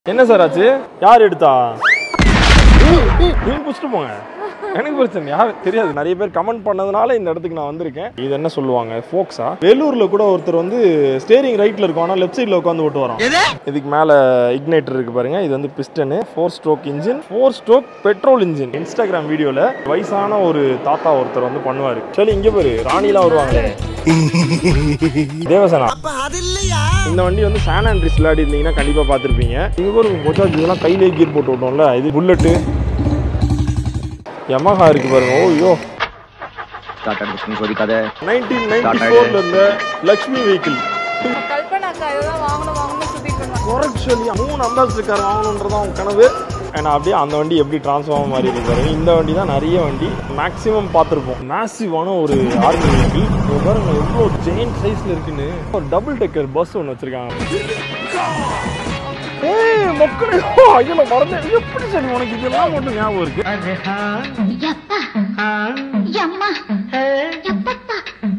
என்ன சார் ஆச்சு யார் எடுத்தா நீங்க பிடிச்சிட்டு போங்க எனக்கு பிரச்சனை யார் தெரியாது நிறைய பேர் கமெண்ட் பண்ணதுனால இந்த இடத்துக்கு நான் வந்திருக்கேன் இது என்ன சொல்லுவாங்க ஃபோக்ஸா வேலூர்ல கூட ஒருத்தர் வந்து ஸ்டேரிங் ரைட்ல இருக்கும் ஆனால் லெஃப்ட் சைடில் உட்காந்து ஓட்டு வரோம் இதுக்கு மேல இக்னைட்டர் இருக்கு பாருங்க இது வந்து piston four stroke engine four stroke petrol engine Instagram வீடியோல வயசான ஒரு தாத்தா ஒருத்தர் வந்து பண்ணுவாரு சரி இங்க பாரு ராணிலாம் வருவாங்களே தேவசனா இந்த வண்டி வந்து சான் ஆண்ட்ரிஸ் விளையாடி இருந்தீங்கன்னா கண்டிப்பா பார்த்துருப்பீங்க இங்க ஒரு மொச்சாஜ் இதெல்லாம் கையிலே கீர் போட்டு விட்டோம்ல இது புல்லட்டு யமஹா இருக்கு பாருங்க ஓய்யோ டாடா கிருஷ்ணன் சோதிக்காத நைன்டீன் நைன்டி ஃபோர்ல இருந்த லக்ஷ்மி வெஹிக்கிள் கல்பனாக்கா இதெல்லாம் வாங்கணும் வாங்கணும் சுத்திட்டு இருந்தாங்க குறைச்சலி மூணு அம்பாசிடர் கார் வாங்கணுன்றது அவங்க கனவு ஏன்னா அப்படியே அந்த வண்டி எப்படி டிரான்ஸ்ஃபார்ம் மாதிரி இருக்கு பாருங்க இந்த வண்டி தான் நிறைய வண்டி மேக்ஸிமம் பார்த்துருப்போம் மேசிவான ஒரு ஆர்மி வெஹிக்கிள் பாருங்க எவ்வளோ ஜெயின் சைஸ்ல இருக்குன்னு ஒரு டபுள் டெக்கர் பஸ் ஒன்று வச்சிருக்காங்க ஏய் மக்களே ஐயோ நான் மறந்தேன் எப்படி சரி உனக்கு இதெல்லாம் மட்டும் ஞாபகம் இருக்கு యమ్మ యప్పప్ప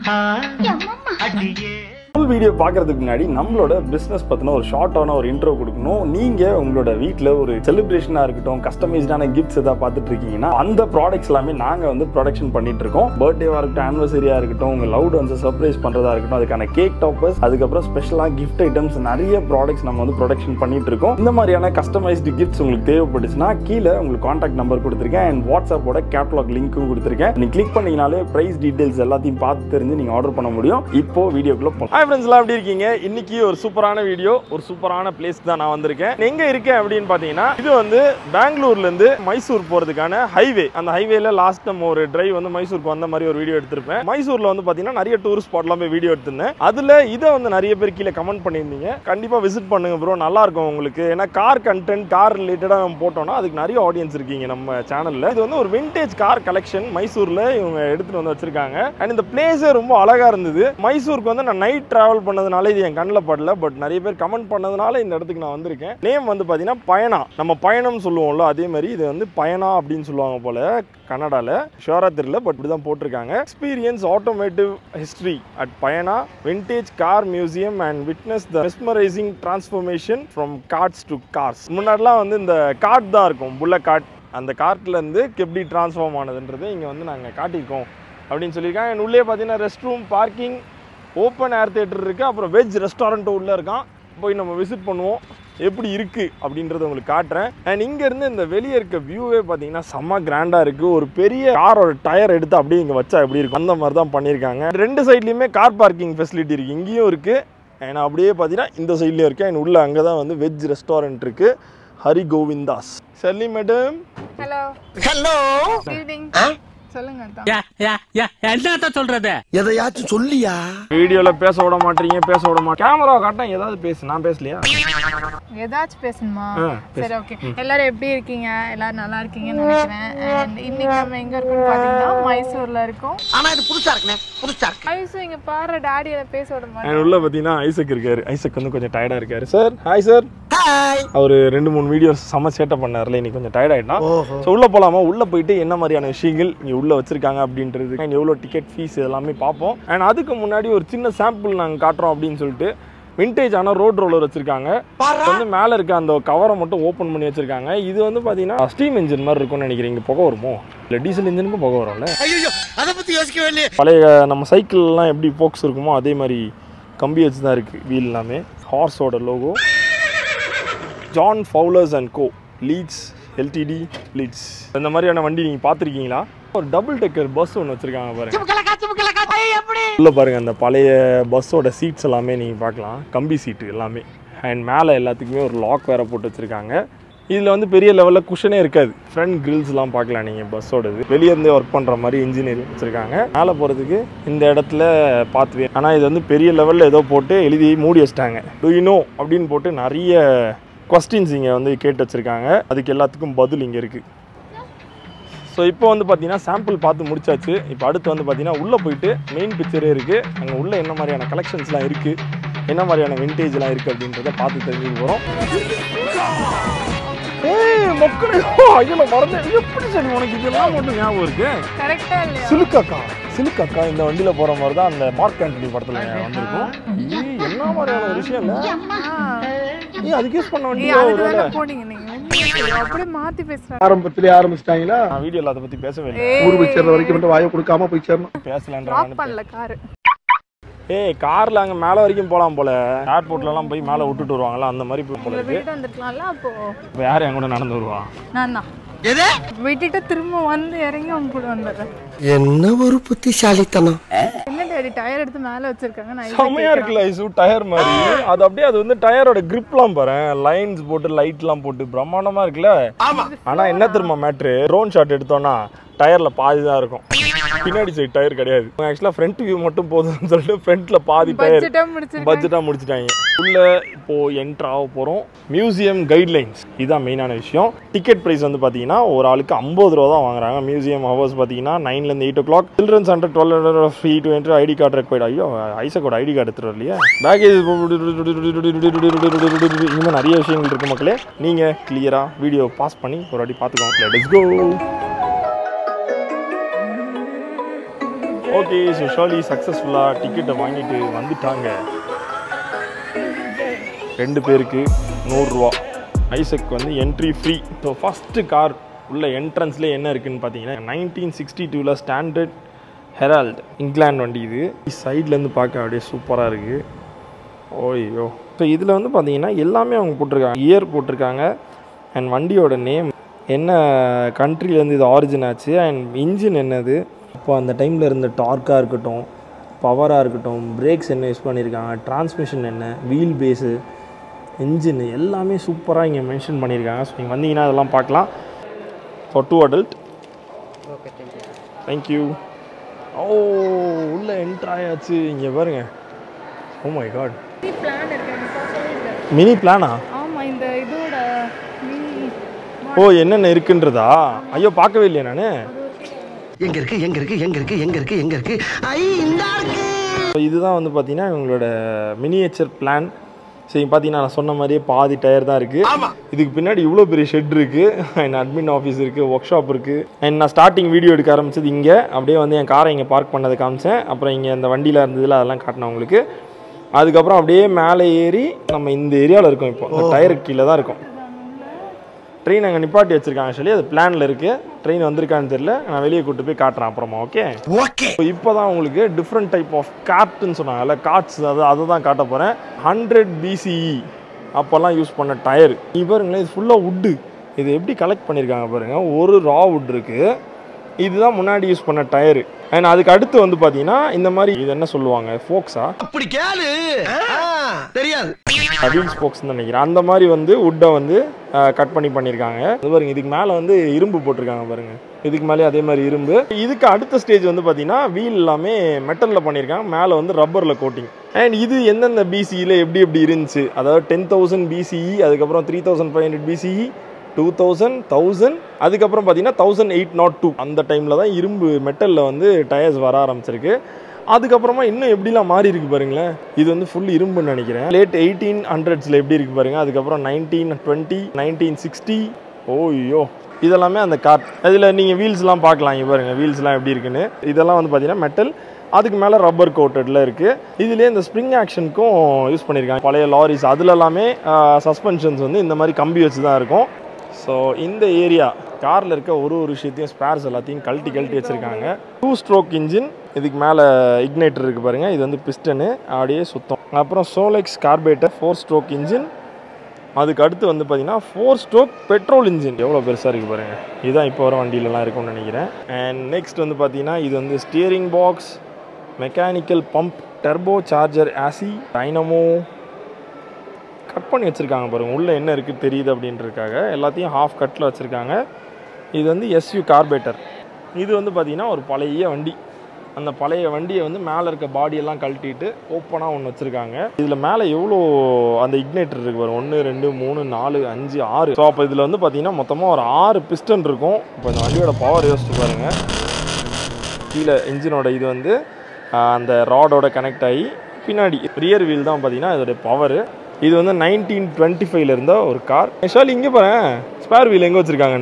యమ్మమ్మ ஃபுல் வீடியோ பார்க்கறதுக்கு முன்னாடி நம்மளோட பிஸ்னஸ் பற்றின ஒரு ஷார்ட்டான ஒரு இன்ட்ரோ கொடுக்கணும் நீங்கள் உங்களோட வீட்டில் ஒரு செலிப்ரேஷனாக இருக்கட்டும் கஸ்டமைஸ்டான கிஃப்ட்ஸ் எதாவது பார்த்துட்டு இருக்கீங்கன்னா அந்த ப்ராடக்ட்ஸ் எல்லாமே நாங்கள் வந்து ப்ரொடக்ஷன் பண்ணிட்டு இருக்கோம் பர்த்டேவாக இருக்கட்டும் ஆனிவர்சரியாக இருக்கட்டும் உங்கள் லவ் வந்து சர்ப்ரைஸ் பண்ணுறதா இருக்கட்டும் அதுக்கான கேக் டாப்பர்ஸ் அதுக்கப்புறம் ஸ்பெஷலாக கிஃப்ட் ஐட்டம்ஸ் நிறைய ப்ராடக்ட்ஸ் நம்ம வந்து ப்ரொடக்ஷன் பண்ணிட்டு இருக்கோம் இந்த மாதிரியான கஸ்டமைஸ்டு கிஃப்ட்ஸ் உங்களுக்கு தேவைப்பட்டுச்சுன்னா கீழே உங்களுக்கு காண்டாக்ட் நம்பர் கொடுத்துருக்கேன் அண்ட் வாட்ஸ்அப்போட கேட்லாக் லிங்க்கும் கொடுத்துருக்கேன் நீங்க கிளிக் பண்ணீங்கனாலே பிரைஸ் டீடைல்ஸ் எல்லாத்தையும் பார்த்து தெரிஞ்சு நீங்க ஆர்டர் பண்ண முடியும் இப்போ வீடியோக்குள்ள போகலாம் ஹாய் ஃப்ரெண்ட்ஸ் எல்லாம் எப்படி இருக்கீங்க இன்னைக்கு ஒரு சூப்பரான வீடியோ ஒரு சூப்பரான பிளேஸ் தான் நான் வந்திருக்கேன் நான் எங்க இருக்கேன் அப்படின்னு பாத்தீங்கன்னா இது வந்து பெங்களூர்ல இருந்து மைசூர் போறதுக்கான ஹைவே அந்த ஹைவேல லாஸ்ட் நம்ம ஒரு டிரைவ் வந்து மைசூருக்கு வந்த மாதிரி ஒரு வீடியோ எடுத்திருப்பேன் மைசூர்ல வந்து பாத்தீங்கன்னா நிறைய டூரிஸ்ட் ஸ்பாட்லாம் போய் வீடியோ எடுத்திருந்தேன் அதுல இதை வந்து நிறைய பேர் கீழே கமெண்ட் பண்ணியிருந்தீங்க கண்டிப்பா விசிட் பண்ணுங்க ப்ரோ நல்லா இருக்கும் உங்களுக்கு ஏன்னா கார் கண்டென்ட் கார் ரிலேட்டடா நம்ம போட்டோம்னா அதுக்கு நிறைய ஆடியன்ஸ் இருக்கீங்க நம்ம சேனல்ல இது வந்து ஒரு விண்டேஜ் கார் கலெக்ஷன் மைசூர்ல இவங்க எடுத்துட்டு வந்து வச்சிருக்காங்க அண்ட் இந்த பிளேஸே ரொம்ப அழகா இருந்தது மைசூருக்கு வந்து நான் நைட் டிராவல் பண்ணதுனால இது என் கண்ணில் படல பட் நிறைய பேர் கமெண்ட் பண்ணதுனால இந்த இடத்துக்கு நான் வந்திருக்கேன் நேம் வந்து பார்த்தீங்கன்னா பயணா நம்ம பயணம் சொல்லுவோம்ல அதே மாதிரி இது வந்து பயணா அப்படின்னு சொல்லுவாங்க போல கன்னடால ஷோரா தெரியல பட் இப்படி தான் போட்டிருக்காங்க experience automotive history at Payana vintage car museum and witness the mesmerising transformation from carts to cars முன்னாடிலாம் வந்து இந்த கார்ட் தான் இருக்கும் புல்ல கார்ட் அந்த கார்ட்ல இருந்து எப்படி டிரான்ஸ்ஃபார்ம் ஆனதுன்றது இங்கே வந்து நாங்கள் காட்டியிருக்கோம் அப்படின்னு சொல்லியிருக்காங்க And உள்ளே பார்த்தீங்கன்னா restroom parking open air theatre இருக்குது அப்புறம் வெஜ் ரெஸ்டாரண்ட் உள்ளே இருக்கான் போய் நம்ம விசிட் பண்ணுவோம் எப்படி இருக்குது அப்படின்றத உங்களுக்கு காட்டுறேன் அண்ட் இங்கேருந்து இந்த வெளியே இருக்க வியூவே பார்த்தீங்கன்னா செம்ம கிராண்டாக இருக்குது ஒரு பெரிய காரோட டயர் எடுத்து அப்படியே இங்கே வச்சா எப்படி இருக்கும் அந்த மாதிரி தான் பண்ணியிருக்காங்க ரெண்டு சைட்லேயுமே கார் பார்க்கிங் ஃபெசிலிட்டி இருக்குது இங்கேயும் இருக்குது அண்ட் அப்படியே பார்த்தீங்கன்னா இந்த சைட்லேயும் இருக்குது அண்ட் உள்ள அங்கே தான் வந்து வெஜ் ரெஸ்டாரண்ட் இருக்குது ஹரி கோவிந்தாஸ் சர்லி மேடம் ஹலோ ஹலோ ஈவினிங் சொல்லுங்க அதான் யா, யா, யா, என்னத்த சொல்றது எதையாச்சும் சொல்லியா வீடியோவில் பேச விட மாட்டீங்க பேச விட மாட்டேன் கேமரா காட்டேன் ஏதாவது பேசு நான் பேசலையா ஏதாச்சும் பேசணுமா ஆ, பேசு. சரி ஓகே எல்லாரும் எப்படி இருக்கீங்க எல்லாரும் நல்லா இருக்கீங்கன்னு நினைக்கிறேன் And இன்னைக்கு நம்ம எங்க இருக்கோம்னு பாத்தீங்கன்னா மைசூர்ல இருக்கோம் ஆனா இது புதுசா இருக்குண்ணே புதுசா இருக்கு ஐசு இங்க பாரு டாடியில பேச விட மாட்டேன் அண்ட் உள்ள பார்த்தீங்கன்னா ஐசக் இருக்காரு ஐசக் வந்து கொஞ்சம் டயர்டாக இருக்காரு சார் ஹாய் சார் ஹாய் அவர் ரெண்டு மூணு வீடியோஸ் செம்ம சேட்டை பண்ணார்ல இன்னைக்கு கொஞ்சம் டயர்ட் ஆயிட்டான் ஓஹோ ஸோ உள்ள போலாமா உள்ள போயிட்டு என்ன மாதிரியான விஷயங்கள் இங்கே உள்ள வச்சிருக்காங்க அப்படின்றது அண்ட் எவ்வளோ டிக்கெட் ஃபீஸ் எல்லாமே பார்ப்போம் அண்ட் அதுக்கு முன்னாடி ஒரு சின்ன சாம்பிள் நாங்கள் காட்டுறோம் அப்படின்னு சொல்லிட்டு விண்டேஜ் ஆன ரோட் ரோலர் வச்சிருக்காங்க இது வந்து மேலே இருக்க அந்த கவரை மட்டும் ஓப்பன் பண்ணி வச்சிருக்காங்க இது வந்து பார்த்தீங்கன்னா ஸ்டீம் இன்ஜின் மாதிரி இருக்கும்னு நினைக்கிறேன் இங்கே புகை வருமோ இல்லை டீசல் இன்ஜினுக்கும் புகை வரும்ல ஐயோ அத பத்தி யோசிக்கவே இல்லையே பழைய நம்ம சைக்கிள்லாம் எப்படி போக்ஸ் இருக்குமோ அதே மாதிரி கம்பி வச்சு தான் இருக்குது வீல் எல்லாமே ஹார்ஸோட logo John Fowler's and co Leeds LTD Leeds இந்த மாதிரியான வண்டி நீங்கள் பார்த்துருக்கீங்களா ஒரு டபுள் டெக்கர் பஸ் ஒன்று வச்சுருக்காங்க பாருங்க உள்ள பாருங்க அந்த பழைய பஸ்ஸோட சீட்ஸ் எல்லாமே நீங்கள் பார்க்கலாம் கம்பி சீட்டு எல்லாமே அண்ட் மேலே எல்லாத்துக்குமே ஒரு லாக் வேற போட்டு வச்சுருக்காங்க இதில் வந்து பெரிய லெவலில் குஷனே இருக்காது ஃப்ரண்ட் கிரில்ஸ்லாம் பார்க்கலாம் நீங்கள் பஸ்ஸோடது வெளியே இருந்தே ஒர்க் பண்ணுற மாதிரி இன்ஜினியரிங் வச்சுருக்காங்க மேலே போகிறதுக்கு இந்த இடத்துல பாத்வே ஆனால் இது வந்து பெரிய லெவலில் ஏதோ போட்டு எழுதி மூடி வச்சிட்டாங்க டு யூ நோ அப்படின்னு போட்டு நிறைய கொஸ்டின்ஸ் இங்கே வந்து கேட்டு வச்சுருக்காங்க அதுக்கு எல்லாத்துக்கும் பதில் இங்கே இருக்குது ஸோ இப்போ வந்து பார்த்தீங்கன்னா சாம்பிள் பார்த்து முடிச்சாச்சு இப்போ அடுத்து வந்து பார்த்தீங்கன்னா உள்ளே போயிட்டு மெயின் பிக்சரே இருக்குது அங்கே உள்ள என்ன மாதிரியான கலெக்ஷன்ஸ்லாம் இருக்குது என்ன மாதிரியான விண்டேஜ்லாம் இருக்குது அப்படின்றத பார்த்து தெரிஞ்சுக்க போகிறோம் ஏய் மக்களே ஐயோ நான் மறந்தேன் எப்படி சரி உனக்கு இதெல்லாம் மட்டும் ஞாபகம் இருக்கு கரெக்டா இல்லையா சிலுக்காக்கா சிலுக்காக்கா இந்த வண்டியில் போகிற மாதிரி தான் அந்த மார்க் ஆண்டனி படத்தில் வந்திருக்கும் ஏய், என்ன மாதிரியான ஒரு விஷயம் இல்லை ஆ, ஏய் அதுக்கு யூஸ் பண்ண ஏய் வேண்டியது அதுக்கு ஒரு தானே போனீங்க நீங்க வந்து அப்படியே மாத்தி பேசுறாங்க ஆரம்பத்திலே ஆரம்பிச்சிட்டாங்களா நான் வீடியோல அதை பத்தி பேசவே இல்லை ஊர் போய் சேர்ற வரைக்கும் மட்டும் வாயை கொடுக்காம போய் சேரணும் பேசலான்ற ட்ராப் பண்ணல காரு ஏய் கார்ல அங்க மேல வரைக்கும் போலாம் போல ஏர்போர்ட்ல எல்லாம் போய் மேல விட்டுட்டு வருவாங்கல்ல அந்த மாதிரி போய் போல உங்களை இருக்கு வீடு வந்திருக்கலாம்ல அப்போ இப்போ யார் என் கூட நடந்து வருவா நான் தான் எது விட்டுட்டு திரும்ப வந்து இறங்கி அவங்க கூட வந்துடுறேன் என்ன ஒரு புத்திசாலித்தனம் என்ன டேடி டயர் எடுத்து மேல வச்சிருக்காங்க நான் செம்மையா இருக்குல்ல ஐசு டயர் மாதிரி அது அப்படியே அது வந்து டயரோட கிரிப்லாம் பாரு லைன்ஸ் போட்டு லைட்லாம் போட்டு பிரம்மாண்டமா இருக்குல்ல ஆனா என்ன தெரியுமா மேட்ரு ட்ரோன் ஷாட் எடுத்தோம்னா டயர்ல பாதி தான் இருக்கும் பின்னாடி சைடு டயர் கிடையாது ஆக்சுவலா ஃப்ரண்ட் வியூ மட்டும் போதும்னு சொல்லிட்டு ஃப்ரண்ட்ல பாதி டயர் பட்ஜெட்டா முடிச்சிருக்காங்க பட்ஜெட்டா முடிச்சிட்டாங்க உள்ள இப்போ என்ட்ரு ஆக போறோம் மியூசியம் கைட்லைன்ஸ் இதான் மெயினான விஷயம் டிக்கெட் பிரைஸ் வந்து பாத்தீங்கன்னா ஒரு ஆளுக்கு ஐம்பது ரூபா தான் வாங்குறாங்க மியூசியம் ஹவர்ஸ் பாத்தீங்கன்னா நைன்ல இருந்து eight o'clock children's hundred twelve hundred free to entry ID card required ஐயோ ஐசக்கோட ஐடி கார்டு எடுத்துட்டு வரலையா பேக்கேஜ் இன்னும் நிறைய விஷயங்கள் இருக்கு மக்களே நீங்க கிளியரா வீடியோ பாஸ் பண்ணி ஒரு வாட்டி பார்த்துக்கோங்க let's go okay so Shirley சக்ஸஸ்ஃபுல்லாக டிக்கெட்டை வாங்கிட்டு வந்துட்டாங்க ரெண்டு பேருக்கு நூறுரூவா ஐசக் வந்து entry free so first car உள்ள என்ட்ரன்ஸ்லேயே என்ன இருக்குன்னு பார்த்தீங்கன்னா நைன்டீன் சிக்ஸ்டி டூவில் ஸ்டாண்டர்ட் ஹெரால்ட் இங்கிலாந்து வண்டி இது சைட்லேருந்து பார்க்க அப்படியே சூப்பராக இருக்குது ஓய்யோ ஸோ இதில் வந்து பார்த்தீங்கன்னா எல்லாமே அவங்க போட்டிருக்காங்க இயர் போட்டிருக்காங்க அண்ட் வண்டியோட நேம் என்ன கண்ட்ரிலேருந்து இது ஆரிஜின் ஆச்சு அண்ட் இன்ஜின் என்னது இப்போ அந்த டைமில் இருந்த டார்க்காக இருக்கட்டும் பவராக இருக்கட்டும் பிரேக்ஸ் என்ன யூஸ் பண்ணியிருக்காங்க டிரான்ஸ்மிஷன் என்ன வீல் பேஸு இன்ஜின் எல்லாமே சூப்பராக இங்கே மென்ஷன் பண்ணியிருக்காங்க ஸோ நீங்கள் வந்தீங்கன்னா அதெல்லாம் பார்க்கலாம் for two adult thank you oh உள்ளே என்ட்ரு ஆயாச்சு இங்கே பாருங்க ஓ மை காட் பிளான் இருக்கு எனக்கு பார்க்கவே இல்லை மினி பிளானா ஆமா இந்த இதோட mini ஓ என்னென்ன இருக்குன்றதா ஐயோ பார்க்கவே இல்லையா நான் எங்க இருக்கு எங்க இருக்கு எங்க இருக்கு எங்க இருக்கு எங்க இருக்கு ஐ இந்த இருக்கு இதுதான் வந்து பார்த்தீங்கன்னா இவங்களோட மினியேச்சர் பிளான் சரி பார்த்தீங்கன்னா நான் சொன்ன மாதிரியே பாதி டயர் தான் இருக்குது இதுக்கு பின்னாடி இவ்வளோ பெரிய ஷெட் இருக்குது என் அட்மின் ஆஃபீஸ் இருக்குது ஒர்க் ஷாப் இருக்குது அண்ட் நான் ஸ்டார்டிங் வீடியோ எடுக்க ஆரம்பிச்சது இங்கே அப்படியே வந்து என் காரை இங்கே பார்க் பண்ணதை காமிச்சேன் அப்புறம் இங்கே இந்த வண்டியில் இருந்ததில் அதெல்லாம் காட்டினேன் உங்களுக்கு அதுக்கப்புறம் அப்படியே மேலே ஏறி நம்ம இந்த ஏரியாவில் இருக்கோம் இப்போ டயருக்கு கீழே தான் இருக்கும் ட்ரெயின் அங்கே நிப்பாட்டி வச்சிருக்காங்க ஆக்சுவலி அது பிளானில் இருக்குது ட்ரெயின் வந்திருக்கான்னு தெரியல நான் வெளியே கூட்டு போய் காட்டுறேன் அப்புறமா ஓகே ஓகே இப்போ தான் உங்களுக்கு டிஃப்ரெண்ட் டைப் ஆஃப் கார்ட்னு சொன்னாங்கல்ல கார்ட்ஸ் அது அதை தான் காட்ட போகிறேன் ஹண்ட்ரட் பிசிஇ அப்போல்லாம் யூஸ் பண்ண டயர் இது பாருங்களேன் இது ஃபுல்லாக வுட்டு இது எப்படி கலெக்ட் பண்ணியிருக்காங்க பாருங்க ஒரு ரா வுட் இருக்குது இதுதான் முன்னாடி யூஸ் பண்ண டயரு அண்ட் அதுக்கு அடுத்து வந்து பார்த்தீங்கன்னா இந்த மாதிரி இது என்ன சொல்லுவாங்க ஃபோக்ஸா அப்படி கேளு தெரியாது வீல் ஸ்போக்ஸ் நினைக்கிறேன் அந்த மாதிரி வந்து வுட்டை வந்து கட் பண்ணி பண்ணியிருக்காங்க இது பாருங்க இதுக்கு மேலே வந்து இரும்பு போட்டிருக்காங்க பாருங்க இதுக்கு மேலே அதே மாதிரி இரும்பு இதுக்கு அடுத்த ஸ்டேஜ் வந்து பார்த்தீங்கன்னா வீல் எல்லாமே மெட்டலில் பண்ணியிருக்காங்க மேலே வந்து ரப்பரில் கோட்டிங் அண்ட் இது எந்தெந்த பிசியில் எப்படி எப்படி இருந்துச்சு அதாவது டென் தௌசண்ட் பிசிஇ அதுக்கப்புறம் three thousand five hundred BCE two thousand thousand அதுக்கப்புறம் பார்த்தீங்கன்னா தௌசண்ட் எயிட் நாட் டூ அந்த டைமில் தான் இரும்பு மெட்டலில் வந்து டயர்ஸ் வர ஆரம்பிச்சிருக்கு அதுக்கப்புறமா இன்னும் எப்படிலாம் மாறி இருக்கு பாருங்களேன் இது வந்து ஃபுல் இரும்புன்னு நினைக்கிறேன் லேட் எயிட்டீன் ஹண்ட்ரட்ஸில் எப்படி இருக்கு பாருங்க அதுக்கப்புறம் நைன்டீன் டுவெண்ட்டி நைன்டீன் சிக்ஸ்டி ஓய்யோ இதெல்லாமே அந்த கார் இதில் நீங்கள் வீல்ஸ்லாம் பார்க்கலாம் இங்க பாருங்க வீல்ஸ்லாம் எப்படி இருக்குன்னு இதெல்லாம் வந்து பார்த்தீங்கன்னா மெட்டல் அதுக்கு மேலே ரப்பர் கோட்டடில் இருக்குது இதுலேயே இந்த ஸ்ப்ரிங் ஆக்ஷனுக்கும் யூஸ் பண்ணியிருக்காங்க பழைய லாரிஸ் அதுல எல்லாமே சஸ்பென்ஷன்ஸ் வந்து இந்த மாதிரி கம்பி வச்சு தான் இருக்கும் ஸோ இந்த ஏரியா காரில் இருக்க ஒரு ஒரு விஷயத்தையும் ஸ்பேர்ஸ் எல்லாத்தையும் கழட்டி கழட்டி வச்சுருக்காங்க டூ ஸ்ட்ரோக் இன்ஜின் இதுக்கு மேலே இக்னைட்டர் இருக்குது பாருங்கள் இது வந்து பிஸ்டனு அப்படியே சுத்தம் அப்புறம் Solex carburettor four stroke engine அதுக்கு அடுத்து வந்து பார்த்தீங்கன்னா ஃபோர் ஸ்ட்ரோக் பெட்ரோல் இன்ஜின் எவ்வளோ பெருசாக இருக்குது பாருங்கள் இதுதான் இப்போ வர வண்டியிலலாம் இருக்கும்னு நினைக்கிறேன் அண்ட் நெக்ஸ்ட் வந்து பார்த்தீங்கன்னா இது வந்து steering box mechanical pump turbocharger ஆசி டைனமோ கட் பண்ணி வச்சுருக்காங்க பாருங்கள் உள்ளே என்ன இருக்குது தெரியுது அப்படின்றதுக்காக எல்லாத்தையும் ஹாஃப் கட்டில் வச்சுருக்காங்க இது வந்து எஸ்யூ கார்பேட்டர் இது வந்து பார்த்திங்கன்னா ஒரு பழைய வண்டி அந்த பழைய வண்டியை வந்து மேலே இருக்க பாடியெல்லாம் கழட்டிட்டு ஓப்பனாக ஒன்று வச்சுருக்காங்க இதில் மேலே எவ்வளோ அந்த இக்னேட்டர் இருக்கு பாருங்க ஒன்று ரெண்டு மூணு நாலு அஞ்சு ஆறு ஸோ அப்போ இதில் வந்து பார்த்தீங்கன்னா மொத்தமாக ஒரு ஆறு பிஸ்டன் இருக்கும் இப்போ இந்த வண்டியோட பவர் யோசிச்சு பாருங்கள் கீழே இன்ஜினோட இது வந்து ஆஹ், அந்த ராடோட கனெக்ட் ஆகி பின்னாடி ரியர் வீல் தான் பார்த்தீங்கன்னா இதோட பவர் இது வந்து நைன்டீன் டுவெண்ட்டி ஃபைவ்ல இருந்த ஒரு கார் ஆக்சுவலி இங்கே பாரு ஸ்பேர் வீல் எங்கே வச்சுருக்காங்கன்னு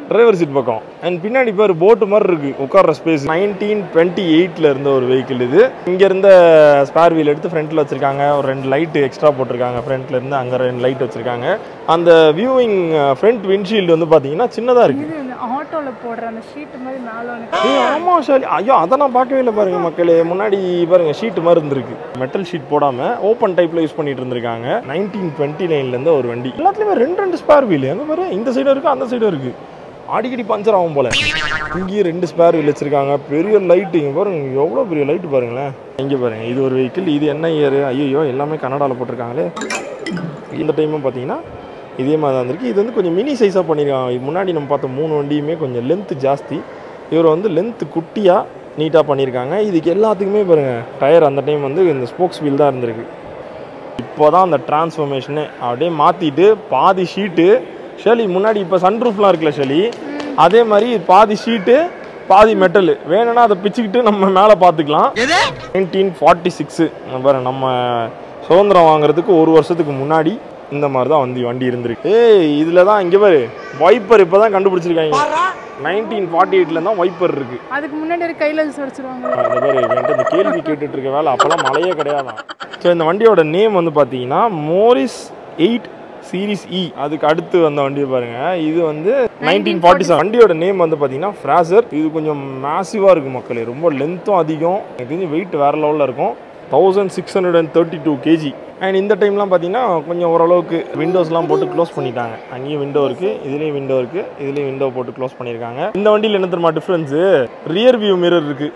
டிரைவர் சீட் பக்கம் அண்ட் பின்னாடி பேர் போட்டு மாதிரி இருக்கு உட்கார்ற ஸ்பேஸ் நைன்டீன் டுவெண்ட்டி எயிட்ல இருந்த ஒரு வெஹிக்கிள் இது இங்க இருந்த ஸ்பேர் வீல் எடுத்து ஃப்ரண்ட்ல வச்சிருக்காங்க ஒரு ரெண்டு லைட் எக்ஸ்ட்ரா போட்டிருக்காங்க ஃப்ரண்ட்ல இருந்து அங்க ரெண்டு லைட் வச்சிருக்காங்க அந்த வியூவிங் ஃப்ரண்ட் விண்ட்ஷீல்டு வந்து பாத்தீங்கன்னா சின்னதா இருக்கு இது இந்த ஆட்டோல போடுற அந்த ஷீட் மாதிரி மேல ஒன்று ஏய் ஆமா ஷாலி ஐயோ அதை நான் பார்க்கவே இல்லை பாருங்க மக்களே முன்னாடி பாருங்க ஷீட் மாதிரி இருந்திருக்கு மெட்டல் ஷீட் போடாம ஓப்பன் டைப்ல யூஸ் பண்ணிட்டு இருந்திருக்காங்க நைன்டீன் டுவெண்ட்டி நைன்ல இருந்து ஒரு வண்டி எல்லாத்துலயுமே ரெண்டு ரெண்டு ஸ்பேர் வீல் எங்க பாரு இந்த சைடும் இருக்கு அந்த சைடும் இருக்கு அடிக்கடி பஞ்சர் ஆகும் போல இங்கேயும் ரெண்டு ஸ்பேர் வீல் வச்சிருக்காங்க பெரிய லைட் இங்க பாருங்க எவ்வளோ பெரிய லைட் பாருங்களேன் இங்க பாருங்க இது ஒரு வெஹிக்கிள் இது என்ன இயர் ஐயோ எல்லாமே கன்னடாவில் போட்டிருக்காங்களே இந்த டைமும் பார்த்தீங்கன்னா இதே மாதிரி தான் இருந்திருக்கு இது வந்து கொஞ்சம் மினி சைஸாக பண்ணியிருக்காங்க இது முன்னாடி நம்ம பார்த்த மூணு வண்டியுமே கொஞ்சம் லென்த்து ஜாஸ்தி இவர் வந்து லென்த்து குட்டியாக நீட்டாக பண்ணியிருக்காங்க இதுக்கு எல்லாத்துக்குமே பாருங்கள் டயர் அந்த டைம் வந்து இந்த ஸ்போக்ஸ் வீல் தான் இருந்திருக்கு இப்போ தான் அந்த டிரான்ஸ்ஃபர்மேஷனு அப்படியே மாற்றிட்டு பாதி ஷீட்டு ஷெலி முன்னாடி இப்போ சன்ரூஃப்லாம் இருக்குல்ல ஷெலி அதே மாதிரி பாதி ஷீட்டு பாதி மெட்டல் வேணும்னா அதை பிச்சுக்கிட்டு நம்ம மேலே பார்த்துக்கலாம் நைன்டீன் ஃபார்ட்டி சிக்ஸு பாரு நம்ம சுதந்திரம் வாங்குறதுக்கு ஒரு வருஷத்துக்கு முன்னாடி இந்த மாதிரி தான் வந்து வண்டி இருந்திருக்கு ஏய் இதில் தான் இங்கே பாரு வைப்பர் இப்போ தான் கண்டுபிடிச்சிருக்காங்க நைன்டீன் ஃபார்ட்டி எயிட்டில் தான் வைப்பர் இருக்குது அதுக்கு முன்னாடி ஒரு கையில வச்சு உடைச்சிருவாங்க இந்த மாதிரி என்கிட்ட இந்த கேள்வி கேட்டுட்டு இருக்க வேலை அப்போல்லாம் மழையே கிடையாதான் ஸோ இந்த வண்டியோட நேம் வந்து பார்த்தீங்கன்னா மோரிஸ் எயிட் சீரிஸ் இ அதுக்கு அடுத்து வந்த வண்டியை பாருங்க இது வந்து நைன்டீன் ஃபார்ட்டி செவன் வண்டியோட நேம் வந்து பார்த்தீங்கன்னா ஃப்ராசர் இது கொஞ்சம் மேசிவாக இருக்கும் மக்களே ரொம்ப லென்த்தும் அதிகம் எனக்கு தெரிஞ்சு வெயிட் வேற லெவலில் இருக்கும் thousand six hundred and thirty two KG and இந்த டைம்லாம் பார்த்தீங்கன்னா கொஞ்சம் ஓரளவுக்கு விண்டோஸ்லாம் போட்டு க்ளோஸ் பண்ணிட்டாங்க அங்கேயும் விண்டோ இருக்குது இதுலேயும் விண்டோ இருக்குது இதுலேயும் விண்டோ போட்டு க்ளோஸ் பண்ணியிருக்காங்க இந்த வண்டியில் என்ன தெரியுமா டிஃப்ரென்ஸு ரியர் வியூ மிரர் இருக்குது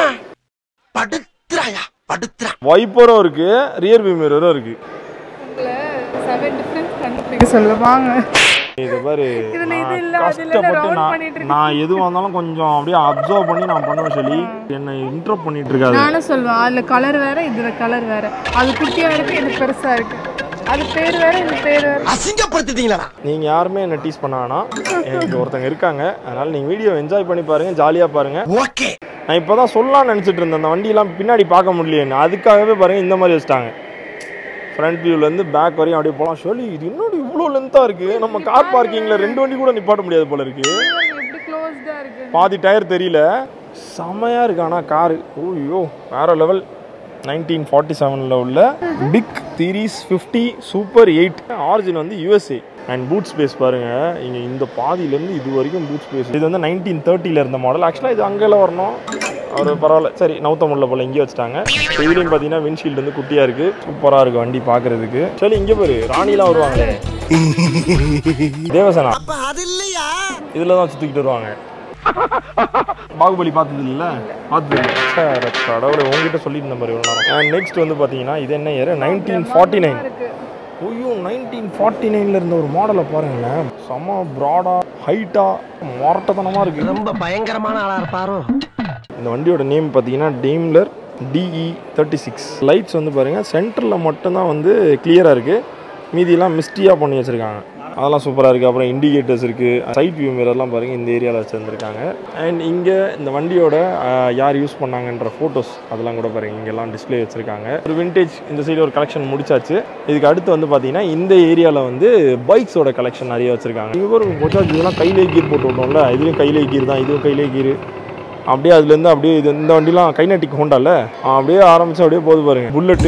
படுத்துறாயா படுத்துறா வைப்பரும் இருக்கு ரியர் வியூ மிரரும் இருக்கு செவன் டிஃபரன்ஸ் கண்டுபிடிக்க சொல்லுவாங்க இதை பாரு இதுல நான் இது இல்ல, அது இல்ல, கஷ்டப்பட்டு round நான் பண்ணிட்டு இருக்கேன். நான் எதுவாக இருந்தாலும் கொஞ்சம் அப்படியே அப்சர்வ் பண்ணி நான் பண்ணுவேன் சொல்லி என்னை இன்ட்ரப் பண்ணிட்டு இருக்காது நானும் சொல்லுவேன் அதுல கலர் வேற இதுல கலர் வேற அது குட்டியா இருக்கு இது பெருசா இருக்கு அது பேர் வேற இது பேர் வேற அசிங்கப்படுத்திட்டீங்களா நீங்கள் யாருமே என்ன டீஸ் பண்ண வேணாம் எனக்கு ஒருத்தங்க இருக்காங்க அதனால நீங்கள் வீடியோ என்ஜாய் பண்ணி பாருங்க ஜாலியாக பாருங்க ஓகே நான் இப்போ தான் சொல்லலாம்னு நினச்சிட்டு இருந்தேன் அந்த வண்டியெல்லாம் பின்னாடி பார்க்க முடியலையே அதுக்காகவே பாருங்க இந்த மாதிரி வச்சுட்டாங்க ஃப்ரண்ட் வியூலேருந்து பேக் வரையும் அப்படியே போகலாம் சொல்லி இது இன்னொரு இவ்வளோ லென்த்தாக இருக்குது நம்ம கார் பார்க்கிங்கில் ரெண்டு வண்டி கூட நிப்பாட்ட முடியாது போல இருக்குது எப்படி க்ளோஸ்டா இருக்கு பாதி டயர் தெரியல செமையாக இருக்கு ஆனால் காரு ஓய்யோ வேற லெவல் நைன்டீன் ஃபார்ட்டி செவனில் உள்ள big series fifty super eight origin வந்து யூஎஸ்ஏ அண்ட் பூட் ஸ்பேஸ் பாருங்க இங்கே இந்த பாதியிலேருந்து இது வரைக்கும் பூட் ஸ்பேஸ் இது வந்து நைன்டீன் தேர்ட்டியில் இருந்த மாடல் ஆக்சுவலாக இது அங்கெல்லாம் வரணும் ஒரு பரவாயில்ல சரி நவுத்த முடியல போல இங்கே வச்சுட்டாங்க இதுலேயும் பார்த்தீங்கன்னா விண்ட்ஷீல்டு வந்து குட்டியாக இருக்குது சூப்பராக இருக்குது வண்டி பார்க்குறதுக்கு சரி இங்கே பாரு ராணிலாம் வருவாங்களே தேவசனா அப்ப அது இல்லையா இதில் தான் சுற்றிக்கிட்டு வருவாங்க பாகுபலி பார்த்தது இல்ல பார்த்தது இல்ல சரி, கடவுளை உங்ககிட்ட சொல்லியிருந்த மாதிரி ஒரு நேரம் நெக்ஸ்ட் வந்து பார்த்தீங்கன்னா இது என்ன இயர் நைன்டீன் ஃபார்ட்டி நைன் ஐயோ நைன்டீன் ஃபார்ட்டி நைனில் இருந்த ஒரு மாடலை பாருங்களேன் செம ப்ராடாக ஹைட்டாக மொரட்டத்தனமாக இருக்குது ரொம்ப பயங்கரமான ஆளா இருப்பாரோ இந்த வண்டியோட நேம் பார்த்தீங்கன்னா Daimler DE thirty six lights வந்து பாருங்கள் சென்டரில் மட்டும்தான் வந்து கிளியராக இருக்குது மீதியெல்லாம் மிஸ்டியாக பண்ணி வச்சுருக்காங்க அதெல்லாம் சூப்பராக இருக்குது அப்புறம் இண்டிகேட்டர்ஸ் இருக்குது சைட் வியூ மிரர்லாம் பாருங்கள் இந்த ஏரியாவில் வச்சுருந்துருக்காங்க அண்ட் இங்கே இந்த வண்டியோட அஹ், யார் யூஸ் பண்ணாங்கன்ற ஃபோட்டோஸ் அதெல்லாம் கூட பாருங்கள் இங்கெல்லாம் டிஸ்ப்ளே வச்சுருக்காங்க ஒரு விண்டேஜ் இந்த சைடு ஒரு கலெக்ஷன் முடிச்சாச்சு இதுக்கு அடுத்து வந்து பார்த்தீங்கன்னா இந்த ஏரியாவில் வந்து பைக்ஸோட கலெக்ஷன் நிறைய வச்சுருக்காங்க இங்கே ஒரு மொச்சாச்சு இதெல்லாம் கையிலே கீர் போட்டு விட்டோம்ல இதுலேயும் கையிலே கீர் தான் இதுவும் கையிலே கீர் அப்படியே அதுலேருந்து அப்படியே இது இந்த வண்டிலாம் கைனட்டிக் ஹோண்டால அப்படியே ஆரம்பிச்சு அப்படியே போகுது பாருங்க புல்லட்டு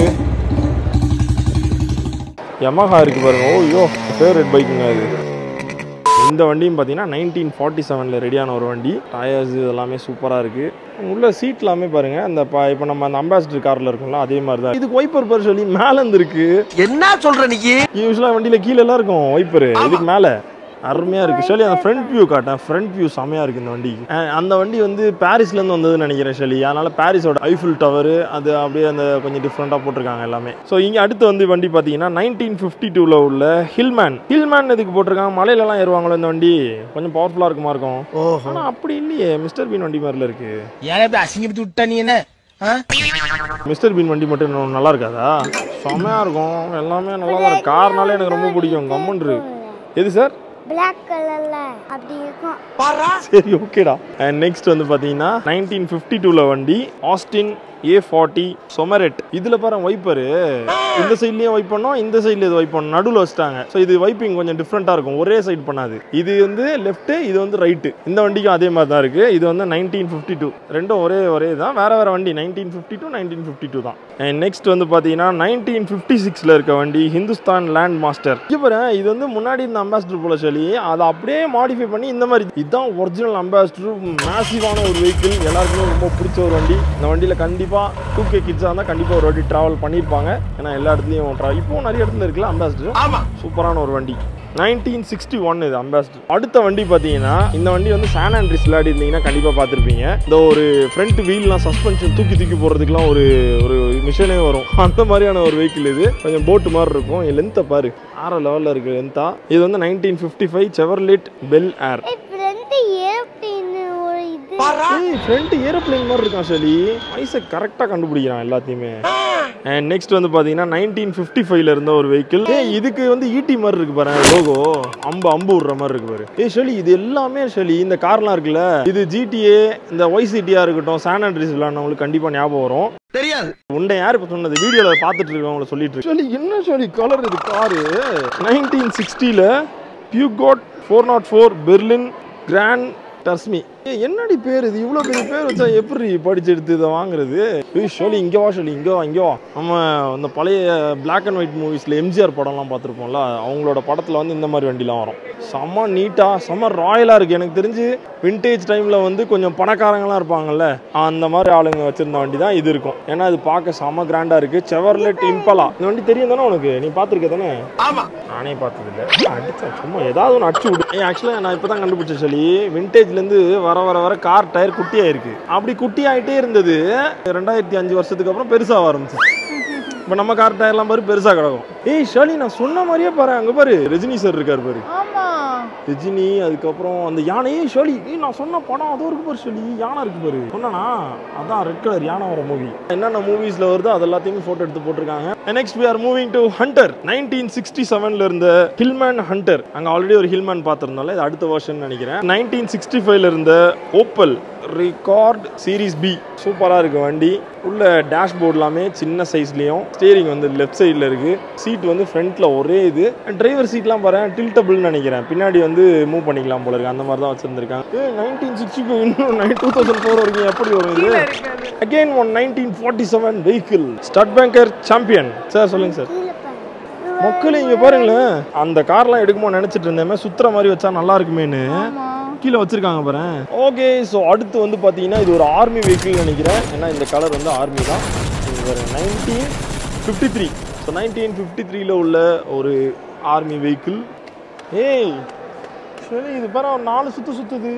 யமஹா இருக்கு பாருங்க ஓ ஐயோ ஃபேவரட் பைக்குங்க அது இந்த வண்டியும் பார்த்தீங்கன்னா நைன்டீன் ஃபார்ட்டி செவனில் ரெடியான ஒரு வண்டி டயர்ஸ் இதெல்லாமே சூப்பராக இருக்குது உள்ள சீட் எல்லாமே பாருங்க அந்த இப்போ நம்ம அந்த அம்பாசிடர் காரில் இருக்கும்ல அதே மாதிரி தான் இதுக்கு வைப்பர் பேர் சொல்லி மேலே இருந்து இருக்கு என்ன சொல்ற நீ யூஸ்வலாக வண்டியில் கீழே எல்லாம் இருக்கும் வைப்பர் இதுக்கு மேலே அருமையாக இருக்குது ஷெலி அந்த ஃப்ரண்ட் வியூ காட்டேன் ஃப்ரண்ட் வியூ செமையாக இருக்குது இந்த வண்டி அஹ் அந்த வண்டி வந்து பாரிஸ்லேருந்து வந்ததுன்னு நினைக்கிறேன் ஷெலி அதனால் பாரிஸோட ஐஃபில் டவர் அது அப்படியே அந்த கொஞ்சம் டிஃப்ரெண்ட்டாக போட்டிருக்காங்க எல்லாமே ஸோ இங்கே அடுத்து வந்து வண்டி பார்த்தீங்கன்னா நைன்டீன் ஃபிஃப்டி டூவில் உள்ள ஹில்மேன் ஹில்மேன் எதுக்கு போட்டிருக்காங்க மலையிலலாம் ஏறுவாங்களோ இந்த வண்டி கொஞ்சம் பவர்ஃபுல்லாக இருக்குமா இருக்கும் ஓஹோ ஆனால் அப்படி இல்லையே மிஸ்டர் பீன் வண்டி மாதிரில இருக்கு ஏன் இப்படி அசிங்கப்பட்டு விட்டா நீ என்ன ஆ? மிஸ்டர் பீன் வண்டி மட்டும் இன்னும் நல்லா இருக்காதா செமையாக இருக்கும் எல்லாமே நல்லா தான் இருக்கும் கார்னாலே எனக்கு ரொம்ப பிடிக்கும் கம்மன்று எது சார் பிளாக் கலர்ல அப்படி இருக்கும் சரி ஓகேடா அண்ட் நெக்ஸ்ட் வந்து பார்த்தீங்கன்னா நைன்டீன் ஃபிஃப்டி டூவில் வண்டி ஆஸ்டின் ஏ ஃபார்ட்டி சொமரெட் இதில் பாரு வைப்பரு இந்த சைட்லயும் வைப் பண்ணோம் இந்த சைடுல இது வைப் பண்ணோம் நடுவில் வச்சுட்டாங்க ஸோ இது வைப்பிங் கொஞ்சம் டிஃப்ரெண்ட்டாக இருக்கும் ஒரே சைடு பண்ணாது இது வந்து லெஃப்ட் இது வந்து ரைட்டு இந்த வண்டிக்கும் அதே மாதிரி தான் இருக்கு இது வந்து நைன்டீன் ஃபிஃப்டி டூ ரெண்டும் ஒரே ஒரே தான் வேற வேற வண்டி nineteen fifty two nineteen fifty two தான் நெக்ஸ்ட் வந்து பார்த்தீங்கன்னா நைன்டீன் ஃபிஃப்டி சிக்ஸில் இருக்க வண்டி ஹிந்துஸ்தான் லேண்ட் மாஸ்டர் இப்போ இது வந்து முன்னாடி இருந்த அம்பாசிடர் போல சொல்லி அதை அப்படியே மாடிஃபை பண்ணி இந்த மாதிரி இதுதான் ஒரிஜினல் அம்பாசிடர் மேசிவான ஒரு வெஹிக்கிள் எல்லாருக்குமே ரொம்ப பிடிச்ச ஒரு வண்டி இந்த வண்டியில் கண்டிப்பாக டூ கே கிட்ஸாக இருந்தால் கண்டிப்பாக ஒரு வாட்டி ட்ராவல் பண்ணியிருப்பாங்க ஏன்னா எல்லா இடத்துலையும் ட்ரா இப்போ நிறைய இடத்துல இருக்குல்ல அம்பாசிடர் சூப்பரான ஒரு வண்டி நைன்டீன் சிக்ஸ்டி ஒன் இது அம்பாசிடர் அடுத்த வண்டி பார்த்தீங்கன்னா இந்த வண்டி வந்து சான் ஆண்ட்ரிஸ் விளையாடி இருந்தீங்கன்னா கண்டிப்பாக பார்த்துருப்பீங்க இந்த ஒரு ஃப்ரண்ட் வீல்லாம் சஸ்பென்ஷன் தூக்கி தூக்கி போகிறதுக்குலாம் ஒரு ஒரு மிஷினே வரும் அந்த மாதிரியான ஒரு வெஹிக்கிள் இது கொஞ்சம் போட்டு மாதிரி இருக்கும் லென்த்தை பாரு ஆற லெவலில் இருக்கு லென்த்தா இது வந்து nineteen fifty five Chevrolet Bel Air friend aeroplane ஒரு இது ஏய் ஃப்ரண்ட் ஏரோப்ளேன் மாதிரி இருக்கான் ஷலி ஐஸை கரெக்டாக கண்டுபிடிக்கிறான் எல்லாத்தையுமே அண்ட் நெக்ஸ்ட் வந்து பார்த்தீங்கன்னா நைன்டீன் ஃபிஃப்டி ஃபைவ்ல இருந்த ஒரு வெஹிக்கிள் ஏய் இதுக்கு வந்து ஈட்டி மாதிரி இருக்கு பாரு லோகோ அம்பு அம்பு விடுற மாதிரி இருக்கு பாரு ஏய் ஷலி இது எல்லாமே ஷலி இந்த கார்லாம் இருக்குல்ல இது ஜிடிஏ இந்த ஒய்சிடியா இருக்கட்டும் சான் ஆண்ட்ரிஸ் விளாட்னவங்களுக்கு கண்டிப்பாக ஞாபகம் வரும் தெரியாது உண்டை யார் இப்போ சொன்னது வீடியோவில் பார்த்துட்டு இருக்கவங்கள சொல்லிட்டு இருக்கு. சொல்லி என்ன சொல்லி கலர் இது காரு நைன்டீன் சிக்ஸ்டியில் Peugeot four naught four Berline grand டர்ஸ்மி ஏய், என்னடி பேர் இது இவ்வளோ பெரிய பேர் வச்சா எப்படி படிச்சு எடுத்து இதை வாங்குறது ஏய் சொல்லி இங்கே வா சொல்லி இங்கே வா இங்கே வா நம்ம இந்த பழைய பிளாக் அண்ட் ஒயிட் மூவிஸில் எம்ஜிஆர் படம்லாம் பார்த்துருப்போம்ல அவங்களோட படத்தில் வந்து இந்த மாதிரி வண்டிலாம் வரும் செம்ம நீட்டாக செம்ம ராயலாக இருக்குது எனக்கு தெரிஞ்சு விண்டேஜ் டைமில் வந்து கொஞ்சம் பணக்காரங்களாம் இருப்பாங்கல்ல அந்த மாதிரி ஆளுங்க வச்சிருந்த வண்டி தான் இது இருக்கும் ஏன்னா இது பார்க்க செம்ம கிராண்டாக இருக்குது செவர்லெட் இம்பலா இந்த வண்டி தெரியும் தானே உனக்கு நீ பார்த்துருக்க தானே ஆமா நானே பார்த்ததில்ல அடிச்சேன் சும்மா ஏதாவது ஒன்று அடிச்சு விடு ஏ ஆக்சுவலாக நான் இப்போ தான் கண்டுபிடிச்சேன் சொல்லி விண்டேஜ்லேருந்து வர வர வர கார் டயர் குட்டியாயிருக்கு அப்படி குட்டி ஆகிட்டே இருந்தது ரெண்டாயிரத்தி அஞ்சு வருஷத்துக்கு அப்புறம் பெருசாக ஆரம்பிச்சு இப்போ நம்ம கார் டயர்லாம் பாரு பெருசாக கிடக்கும் ஏய் ஷாலி நான் சொன்ன மாதிரியே பாரு அங்கே பாரு ரஜினி சார் இருக்கார் பாரு ஆமா ரஜினி அதுக்கப்புறம் அந்த யானையே ஷோலி ஏய் நான் சொன்ன படம் அதோ இருக்கு பாரு ஷோலி யானை இருக்கு பாரு சொன்னனா அதான் ரெட் கலர் யானை வர மூவி என்னென்ன மூவிஸ்ல வருதோ அது எல்லாத்தையுமே போட்டோ எடுத்து போட்டிருக்காங்க next we are moving to Hunter nineteen sixty செவன்ல இருந்த ஹில்மேன் ஹண்டர் அங்க ஆல்ரெடி ஒரு ஹில்மேன் பார்த்திருந்தோம்ல இது அடுத்த வருஷன் நினைக்கிறேன் நைன்டீன் சிக்ஸ்டி ஃபைவ்ல இருந்த ஓப்பல் ரிகார்ட் சீரிஸ் பி சூப்பராக இருக்கு வண்டி உள்ள டேஷ்போர்ட் எல்லாமே சின்ன சைஸ்லேயும் ஸ்டேரிங் வந்து லெஃப்ட் சைடில் இருக்கு சீட் வந்து ஃப்ரண்ட்டில் ஒரே இது டிரைவர் சீட்லாம் பாரு டில்டபிள்னு நினைக்கிறேன் பின்னாடி வந்து மூவ் பண்ணிக்கலாம் போல இருக்கு அந்த மாதிரி தான் வச்சிருந்திருக்காங்க ஏ நைன்டீன் சிக்ஸ்டி இன்னும் நைன் டூ தௌசண்ட் ஃபோர் வரைக்கும் எப்படி வரும் இது கீழே இருக்காது again one nineteen forty seven vehicle Studebaker Champion sir சொல்லுங்க சார் கீழே பாரு மக்கள் இங்க பாருங்களேன் அந்த கார்லாம் எடுக்குமோ நினைச்சிட்டு இருந்தேன் சுத்துற மாதிரி வச்சா நல்லா இருக்குமேன்னு ஆமா கீழே வச்சிருக்காங்க பாரு ஓகே ஸோ அடுத்து வந்து பார்த்தீங்கன்னா இது ஒரு ஆர்மி வெஹிக்கிள் நினைக்கிறேன் ஏன்னா இந்த கலர் வந்து ஆர்மி தான் இது வேறு nineteen fifty three so nineteen fifty த்ரீல உள்ள ஒரு ஆர்மி வெஹிக்கிள் ஏய் சரி இது பாரு ஒரு நாலு சுத்து சுத்துது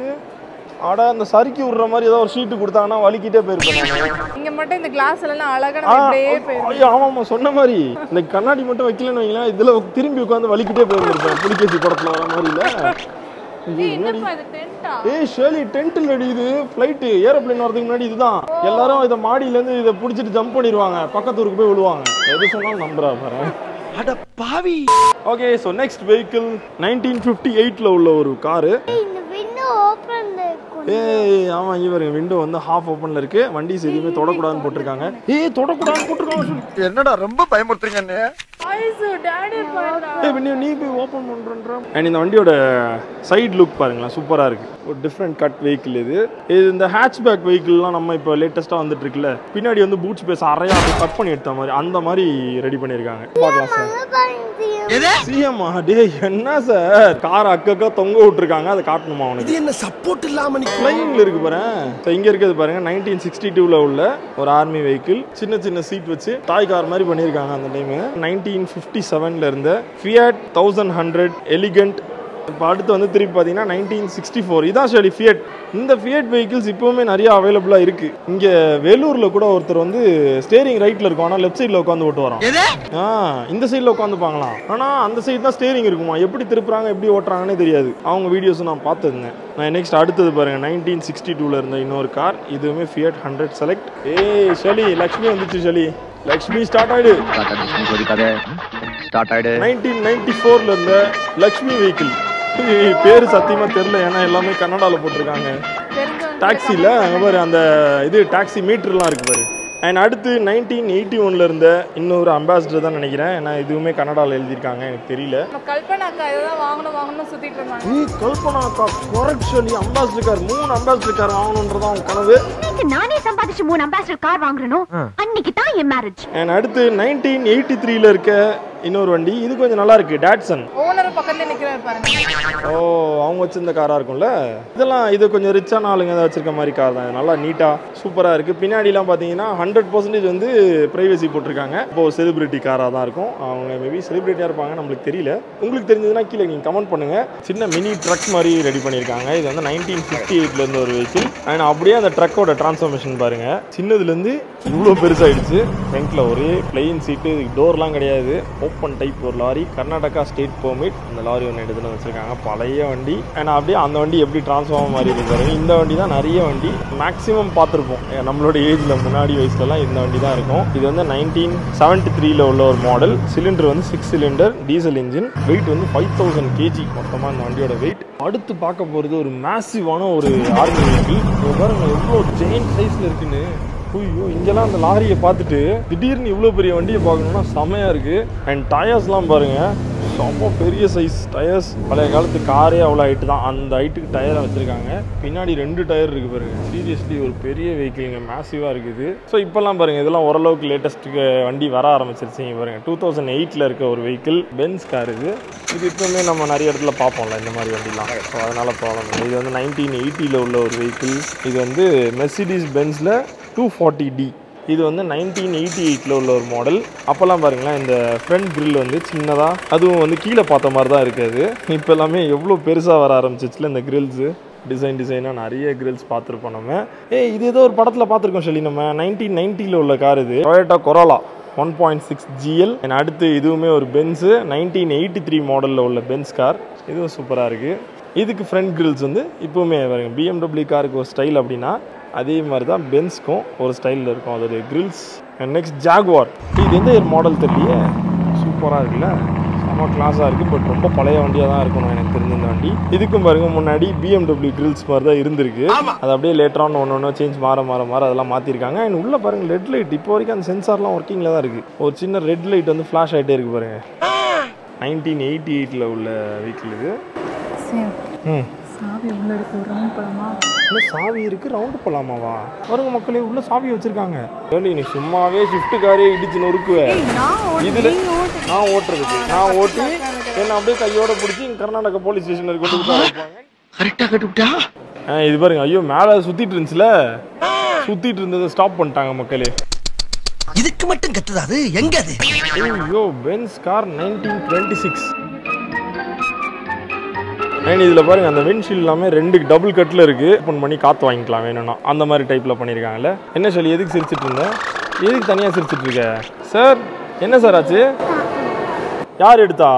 ஆடா அந்த சறுக்கி விடுற மாதிரி ஏதோ ஒரு ஷீட்டு கொடுத்தாங்கன்னா வலிக்கிட்டே போயிருப்பேன் நான் இங்க மட்டும் இந்த கிளாஸ் எல்லாம் அழகா ஆ, நம்ம இப்படியே போயிடும் ஐயோ, ஆமா ஆமா சொன்ன மாதிரி இந்த கண்ணாடி மட்டும் வைக்கலன்னு வைங்களேன் இதுல திரும்பி உட்காந்து வலிக்கிட்டே போயிருந்திருப்பேன் புலிகேசி படத்துல வர மாதிரி இல்ல ஐயோ, என்னடி என்னப்பா இது டென்ட்டா ஏய் ஷேலி டென்ட் இல்லடி இது ஃப்ளைட்டு ஏரோப்ளேன் வரதுக்கு முன்னாடி இதுதான் எல்லாரும் இதை மாடியிலேருந்து இதை பிடிச்சிட்டு ஜம்ப் பண்ணிடுவாங்க பக்கத்து ஊருக்கு போய் விழுவாங்க எது சொன்னாலும் நம்புறா பாரு அட பாவி okay so next vehicle nineteen fifty எயிட்டில் உள்ள ஒரு காரு இந்த விண்டோ ஓப்பன்ல இருக்கும் ஏய் ஆமா இங்க பாருங்க விண்டோ வந்து ஹாஃப் ஓப்பன்ல இருக்கு வண்டி எதுவுமே தொடக்கூடாதுன்னு போட்டிருக்காங்க ஏய் தொடக்கூடாதுன்னு போட்டிருக்காங்க சொல்லி என்னடா ரொம்ப பயமுறுத்துறீங்க அண்ணே ஐசு டாடி பாருடா ஏய் பண்ணி நீ போய் ஓப்பன் பண்ணுறன்ற அண்ட் இந்த வண்டியோட சைடு லுக் பாருங்களேன் சூப்பராக இருக்கு ஒரு டிஃப்ரெண்ட் கட் வெஹிக்கிள் இது இது இந்த ஹேட்ச்பேக் வெஹிக்கிள்லாம் நம்ம இப்போ லேட்டஸ்ட்டாக வந்துட்டு இருக்குல்ல பின்னாடி வந்து பூட் ஸ்பேஸ் அறையா கட் பண்ணி எடுத்த மாதிரி அந்த மாதிரி ரெடி பண்ணியிருக்காங்க பார்க்கலாம் சார் அங்க பாருங்க எது சிஎம் டேய் என்ன சார் கார் அக்கக்கா தொங்க விட்டுருக்காங்க அதை காட்டணுமா அவனுக்கு இது என்ன சப்போர்ட் இல்லாம நீ ஃப்ளைங்கில் இருக்கு பாரு ஸோ இங்கே இருக்கிறது பாருங்க நைன்டீன் சிக்ஸ்டி டூவில் உள்ள ஒரு ஆர்மி வெஹிக்கிள் சின்ன சின்ன சீட் வச்சு டாய் கார் மாதிரி பண்ணியிருக்காங்க அந்த டைம் நைன்டீன் ஃபிஃப்டி செவனில் இருந்த ஃபியட் தௌசண்ட் ஹண்ட்ரட் எலிகண்ட் இப்போ அடுத்து வந்து திருப்பி பார்த்தீங்கன்னா நைன்டீன் சிக்ஸ்டி ஃபோர் இதான் சரி ஃபியட் இந்த ஃபியட் வெஹிக்கிள்ஸ் இப்போவுமே நிறைய அவைலபிளாக இருக்குது இங்கே வேலூரில் கூட ஒருத்தர் வந்து ஸ்டேரிங் ரைட்டில் இருக்கும் ஆனால் லெஃப்ட் சைடில் உட்காந்து ஓட்டு வரோம் எது ஆ இந்த சைடில் உட்காந்துப்பாங்களாம் ஆனால் அந்த சைடு தான் ஸ்டேரிங் இருக்குமா எப்படி திருப்புறாங்க எப்படி ஓட்டுறாங்கன்னே தெரியாது அவங்க வீடியோஸ் நான் பார்த்துருந்தேன் நான் நெக்ஸ்ட் அடுத்தது பாருங்க நைன்டீன் சிக்ஸ்டி டூவில் இருந்த இன்னொரு கார் இதுவுமே ஃபியட் ஹண்ட்ரட் செலக்ட் ஏய் ஷலி லக்ஷ்மி வந்துச்சு ஷலி லக்ஷ்மி ஸ்டார்ட் ஆயிடு டாடா டிஸ்னி சோதிக்காத ஸ்டார்ட் ஆயிடு நைன்டீன் நைன்டி ஃபோரில் இருந்த லக்ஷ்மி வெஹிக்கிள் பேர் சத்தியமா தெரியல ஏன்னா எல்லாமே கன்னடாவில் போட்டிருக்காங்க தெரிஞ்சவங்க டாக்ஸியில் அங்கே பாரு அந்த இது டாக்ஸி மீட்டர்லாம் இருக்கு பாரு அண்ட் அடுத்து நைன்டீன் எயிட்டி ஒன்ல இருந்த இன்னொரு அம்பாசிடர் தான் நினைக்கிறேன் ஏன்னா இதுவுமே கன்னடாவில் எழுதியிருக்காங்க எனக்கு தெரியல நம்ம கல்பனாக்கா இதுதான் வாங்கணும் வாங்கணும் சுத்திட்டு இருந்தாங்க நீ கல்பனா கரெக்ட் சொல்லி அம்பாசிடர் கார் மூணு அம்பாசிடர் கார் வாங்கணுன்றதான் உன் கனவு இன்னைக்கு நானே சம்பாதிச்சு மூணு அம்பாசிடர் கார் வாங்குறனோ அன்னைக்கு தான் என் மேரேஜ் அண்ட் அடுத்து நைன்டீன் எயிட்டி த்ரீல இருக்க இன்னொரு வண்டி இது கொஞ்சம் நல்லா இருக்கு டாட்சன் ஓனர் பக்கத்துல நிக்கிறாரு பாருங்க ஓ அவங்க வச்சிருந்த காரா இருக்கும்ல இதெல்லாம் இது கொஞ்சம் ரிச்சான ஆளுங்க தான் வச்சிருக்க மாதிரி கார் தான் நல்லா நீட்டா சூப்பரா இருக்கு பின்னாடிலாம் பாத்தீங்கன்னா ஹண்ட்ரட் பர்சன்டேஜ் வந்து பிரைவசி போட்டிருக்காங்க இப்போ செலிபிரிட்டி காராக தான் இருக்கும் அவங்க மேபி செலிபிரிட்டியா இருப்பாங்க நம்மளுக்கு தெரியல உங்களுக்கு தெரிஞ்சதுன்னா கீழே நீங்க கமெண்ட் பண்ணுங்க சின்ன மினி ட்ரக் மாதிரி ரெடி பண்ணியிருக்காங்க இது வந்து நைன்டீன் ஃபிஃப்டி எயிட்ல இருந்த ஒரு வெஹிக்கிள் அண்ட் அப்படியே அந்த ட்ரக்கோட டிரான்ஸ்ஃபர்மேஷன் பாருங்க சின்னதுல இருந்து இவ்வளோ பெருசாயிடுச்சு ஃப்ரண்ட்ல ஒரே பிளெயின் சீட்டு டோர்லாம் கிடையாது ஓப்பன் டைப் ஒரு லாரி கர்நாடகா ஸ்டேட் பெர்மிட் இந்த லாரி ஒன்று எடுத்துன்னு வச்சிருக்காங்க பழைய வண்டி அண்ட் அப்படியே அந்த வண்டி எப்படி டிரான்ஸ்ஃபார்ம் மாதிரி இருக்கு பாருங்க இந்த வண்டி தான் நிறைய வண்டி மேக்ஸிமம் பார்த்துருப்போம் நம்மளோட ஏஜ்ல முன்னாடி வயசுலலாம் இந்த வண்டி தான் இருக்கும் இது வந்து நைன்டீன் செவன்டி த்ரீல உள்ள ஒரு மாடல் சிலிண்டர் வந்து six cylinder diesel engine weight வந்து ஃபைவ் தௌசண்ட் கேஜி மொத்தமாக இந்த வண்டியோட வெயிட் அடுத்து பார்க்க போகிறது ஒரு மேசிவான ஒரு ஆர்மி வெஹிக்கிள் பாருங்க எவ்வளோ ஜெயின் சைஸில் இருக்குன்னு ஐயோ இங்கெல்லாம் அந்த லாரியை பார்த்துட்டு திடீர்னு இவ்வளோ பெரிய வண்டியை பார்க்கணும்னா செமையாக இருக்குது அண்ட் டயர்ஸ்லாம் பாருங்கள் ரொம்ப பெரிய சைஸ் டயர்ஸ் பழைய காலத்து காரே அவ்வளோ ஹைட்டு தான் அந்த ஹைட்டுக்கு டயரை வச்சுருக்காங்க பின்னாடி ரெண்டு டயர் இருக்குது பாருங்க சீரியஸ்லி ஒரு பெரிய வெஹிக்கிள்ங்க மேசிவாக இருக்குது ஸோ இப்போல்லாம் பாருங்கள் இதெல்லாம் ஓரளவுக்கு லேட்டஸ்ட்டுக்கு வண்டி வர ஆரம்பிச்சிருச்சிங்க பாருங்கள் டூ தௌசண்ட் எயிட்டில் இருக்க ஒரு வெஹிக்கிள் பென்ஸ் கார் இது இது இப்போவுமே நம்ம நிறைய இடத்துல பார்ப்போம்ல இந்த மாதிரி வண்டிலாம் ஸோ அதனால் ப்ராப்ளம் இல்லை இது வந்து நைன்டீன் எயிட்டியில் உள்ள ஒரு வெஹிக்கிள் இது வந்து மெர்சிடிஸ் பென்ஸில் டூ ஃபார்ட்டி டி இது வந்து நைன்டீன் எயிட்டி எயிட்டில் உள்ள ஒரு மாடல் அப்போல்லாம் பாருங்களேன் இந்த ஃப்ரண்ட் grill வந்து சின்னதாக அதுவும் வந்து கீழே பார்த்த மாதிரி தான் இருக்காது இப்போ எல்லாமே எவ்வளோ பெருசாக வர ஆரம்பிச்சிச்சுல இந்த கிரில்ஸு டிசைன் டிசைனாக நிறைய கிரில்ஸ் பார்த்துருப்போம் நம்ம ஏய் இது ஏதோ ஒரு படத்தில் பார்த்துருக்கோம் சொல்லி நம்ம நைன்டீன் நைன்ட்டியில் உள்ள கார் இது Toyota Corolla one point six GL அடுத்து இதுவுமே ஒரு பென்ஸு நைன்டீன் எயிட்டி த்ரீ மாடலில் உள்ள பென்ஸ் கார் இதுவும் சூப்பராக இருக்குது இதுக்கு ஃப்ரண்ட் கிரில்ஸ் வந்து இப்போவுமே பாருங்க பிஎம்டபிள்யூ காருக்கு ஒரு ஸ்டைல் அப்படின்னா அதே மாதிரி தான் பென்ஸ்க்கும் ஒரு ஸ்டைலில் இருக்கும் அதோடைய கிரில்ஸ் அண்ட் நெக்ஸ்ட் ஜாகுவார் இது எந்த ஒரு மாடல் தெரியலையே சூப்பராக இருக்குல்ல செம்ம கிளாஸாக இருக்குது பட் ரொம்ப பழைய வண்டியாக தான் இருக்கணும் எனக்கு தெரிஞ்ச இந்த வண்டி இதுக்கும் பாருங்க முன்னாடி பிஎம்டபிள்யூ கிரில்ஸ் மாதிரி தான் இருந்திருக்கு அது அப்படியே லேட்டரான ஒன்று ஒன்று சேஞ்ச் மாற மாற மாற அதெல்லாம் மாற்றிருக்காங்க அண்ட் உள்ளே பாருங்க ரெட் லைட் இப்போ வரைக்கும் அந்த சென்சார்லாம் ஒர்க்கிங்கில் தான் இருக்குது ஒரு சின்ன ரெட் லைட் வந்து ஃப்ளாஷ் ஆகிட்டே இருக்கு பாருங்க நைன்டீன் எயிட்டி எயிட்டில் உள்ள வெஹிக்கிள் இது ம் சாவி உள்ள இருக்கு ஒரு ரவுண்ட் பழமா உள்ள சாவி இருக்கு ரவுண்டு போலாமாவா பாருங்க மக்களே உள்ள சாவி வச்சிருக்காங்க ஏண்டி நீ சும்மாவே ஷிஃப்ட் காரே இடிச்சு நொறுக்குவே இதுல நான் ஓட்டுறதுக்கு நான் ஓட்டி என்ன அப்படியே கையோட பிடிச்சி இங்க கர்நாடகா போலீஸ் ஸ்டேஷனுக்கு கொண்டு போய் வைப்பாங்க கரெக்டா கட்டுவிட்டா ஆ, இது பாருங்க ஐயோ மேலே சுத்திட்டு இருந்துச்சுல சுத்திட்டு இருந்ததை ஸ்டாப் பண்ணிட்டாங்க மக்களே இதுக்கு மட்டும் கத்துதா அது எங்க அது ஐயோ Benz car nineteen twenty six and இதில் பாருங்க அந்த விண்ட்ஷீல்ட் எல்லாமே ரெண்டு டபுள் கட்டில் இருக்குது ஓப்பன் பண்ணி காற்று வாங்கிக்கலாம் வேணும்னா அந்த மாதிரி டைப்பில் பண்ணியிருக்காங்கல்ல என்ன சொல்லி எதுக்கு சிரிச்சிட்டு இருந்தேன் எதுக்கு தனியாக சிரிச்சிட்டு இருக்க சார் என்ன சார் ஆச்சு யார் எடுத்தா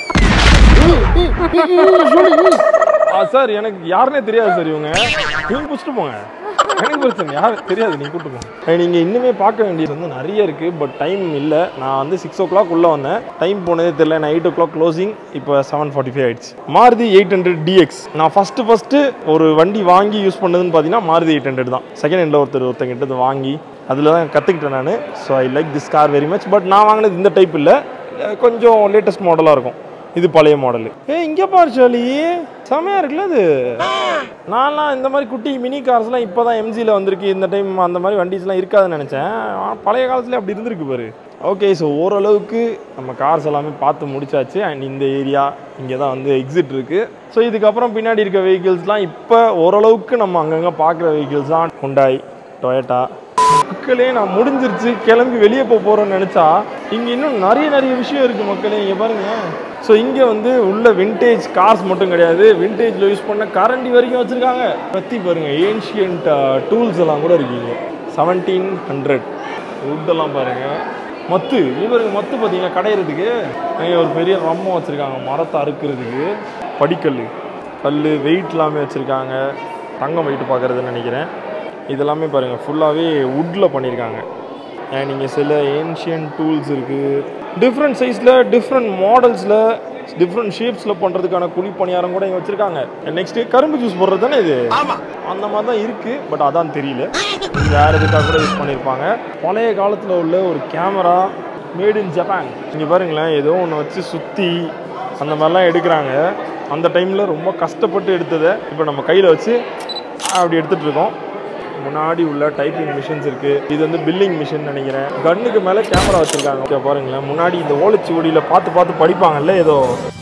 ஆ சார் எனக்கு யாருன்னே தெரியாது சார் இவங்க நீங்கள் பிடிச்சிட்டு போங்க எனக்கு பிரச்சனை யார் தெரியாது நீ கூட்டு போங்க நீங்கள் இன்னுமே பார்க்க வேண்டியது வந்து நிறைய இருக்குது பட் டைம் இல்லை நான் வந்து சிக்ஸ் ஓ கிளாக் உள்ளே வந்தேன் டைம் போனதே தெரியல நான் எயிட் ஓ கிளாக் க்ளோசிங் இப்போ செவன் ஃபார்ட்டி ஃபைவ் ஆயிடுச்சு மாருதி எயிட் ஹண்ட்ரட் டிஎக்ஸ் நான் ஃபஸ்ட்டு ஃபஸ்ட்டு ஒரு வண்டி வாங்கி யூஸ் பண்ணதுன்னு பார்த்தீங்கன்னா மாருதி எயிட் ஹண்ட்ரட் தான் செகண்ட் ஹேண்டில் ஒருத்தர் ஒருத்தங்கிட்ட இருந்து வாங்கி அதில் தான் கற்றுக்கிட்டேன் நான் so I like this car very much but நான் வாங்கினது இந்த டைப் இல்லை கொஞ்சம் லேட்டஸ்ட் மாடலாக இருக்கும் இது பழைய மாடலு ஏ இங்கே பாரு ஷாலி செமையாக இருக்குல்ல இது நான்லாம் இந்த மாதிரி குட்டி மினி கார்ஸ்லாம் இப்போ தான் எம்ஜியில் வந்திருக்கு இந்த டைம் அந்த மாதிரி வண்டிஸ்லாம் இருக்காதுன்னு நினச்சேன் ஆனா, பழைய காலத்துல அப்படி இருந்திருக்கு பாரு ஓகே ஸோ ஓரளவுக்கு நம்ம கார்ஸ் எல்லாமே பார்த்து முடிச்சாச்சு அண்ட் இந்த ஏரியா இங்கே தான் வந்து எக்ஸிட் இருக்குது ஸோ இதுக்கப்புறம் பின்னாடி இருக்க வெஹிக்கிள்ஸ்லாம் இப்போ ஓரளவுக்கு நம்ம அங்கங்கே பார்க்குற வெஹிக்கிள்ஸ் தான் ஹுண்டாய் டொயட்டா மக்களே நான் முடிஞ்சிருச்சு கிளம்பி வெளியே போக போகிறோன்னு நினச்சா இங்கே இன்னும் நிறைய நிறைய விஷயம் இருக்குது மக்களே இங்கே பாருங்க ஸோ இங்கே வந்து உள்ள விண்டேஜ் கார்ஸ் மட்டும் கிடையாது விண்டேஜில் யூஸ் பண்ண கரண்டி வரைக்கும் வச்சுருக்காங்க பற்றி பாருங்க ஏன்ஷியன்ட் டூல்ஸ் எல்லாம் கூட இருக்கீங்க செவன்டீன் ஹண்ட்ரட் வுட்டெல்லாம் பாருங்க மத்து இது பாருங்க மத்து பார்த்தீங்கன்னா கடையிறதுக்கு அங்கே ஒரு பெரிய ரம்மம் வச்சுருக்காங்க மரத்தை அறுக்கிறதுக்கு படிக்கல் கல் வெயிட் எல்லாமே வச்சுருக்காங்க தங்கம் வெயிட் பார்க்குறதுன்னு நினைக்கிறேன் இதெல்லாமே பாருங்கள் ஃபுல்லாகவே வுட்டில் பண்ணியிருக்காங்க நீங்கள் சில ஏன்ஷியன் டூல்ஸ் இருக்குது டிஃப்ரெண்ட் சைஸில் டிஃப்ரெண்ட் மாடல்ஸில் டிஃப்ரெண்ட் ஷேப்ஸில் பண்ணுறதுக்கான குழி பணியாரம் கூட இங்கே வச்சுருக்காங்க நெக்ஸ்ட்டு கரும்பு ஜூஸ் போடுறது தானே இது அந்த மாதிரி தான் இருக்குது பட் அதான் தெரியல வேறு எதுக்காக கூட யூஸ் பண்ணியிருப்பாங்க பழைய காலத்தில் உள்ள ஒரு கேமரா மேட் இன் ஜப்பான் இங்கே பாருங்களேன் ஏதோ ஒன்று வச்சு சுற்றி அந்த மாதிரிலாம் எடுக்கிறாங்க அந்த டைமில் ரொம்ப கஷ்டப்பட்டு எடுத்ததை இப்போ நம்ம கையில் வச்சு அப்படி எடுத்துகிட்டு இருக்கோம் முன்னாடி உள்ள டைப்பிங் மிஷின்ஸ் இருக்கு இது வந்து பில்லிங் மிஷின் நினைக்கிறேன் கன்னுக்கு மேலே கேமரா வச்சிருக்காங்க ஓகே பாருங்களேன் முன்னாடி இந்த ஓலைச்சுவடியில் பார்த்து பார்த்து படிப்பாங்கல்ல ஏதோ